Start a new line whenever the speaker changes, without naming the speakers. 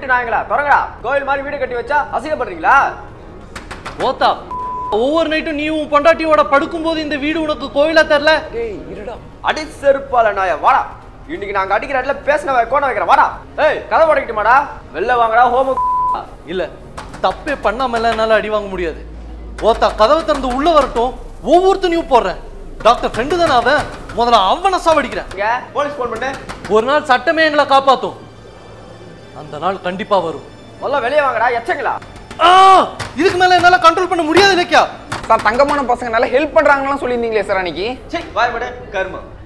நாயங்களா தொடங்கடா கோயில் மாதிரி வீடு கட்டி வச்சா அசிங்கப்படுறீங்களா
ஓத்தா ஒவ்வொரு நைட்டும் நீ உன் பொண்டாட்டியோட படுக்கும்போது இந்த வீடு உனக்கு கோவிலா தெரியல
டேய் இருடா அடி செருப்பால நாய வாடா இன்னைக்கு நாங்க அடிக்கிற இடத்துல பேசின கோண வைக்கிறேன் வாடா ஏய் கதை போடக்கிட்டுமாடா வெளில வாங்கடா ஹோம்
இல்ல தப்பே பண்ணாமல என்னால அடி வாங்க முடியாது ஓத்தா கதவை திறந்து உள்ள வரட்டும் ஒவ்வொருத்தனையும் போடுறேன் டாக்டர் ஃப்ரெண்டு தானே அவன் முதல்ல அவனை சாவடிக்கிறேன்
இங்க போலீஸ் ஃபோன் பண்ணு
ஒரு நாள் சட்டமே எங்களை காப்பாத்தும் அந்த நாள் கண்டிப்பா வரும்
முதல்ல வெளியே வாங்கடா எச்சங்களா
ஆ! இதுக்கு மேல என்னால கண்ட்ரோல் பண்ண முடியாது இலக்கியா
சார் தங்கமான பசங்க நல்லா ஹெல்ப் பண்றாங்கலாம் சொல்லியிருந்தீங்களே சார் அன்னைக்கு
சரி வாய் மடு கர்மம்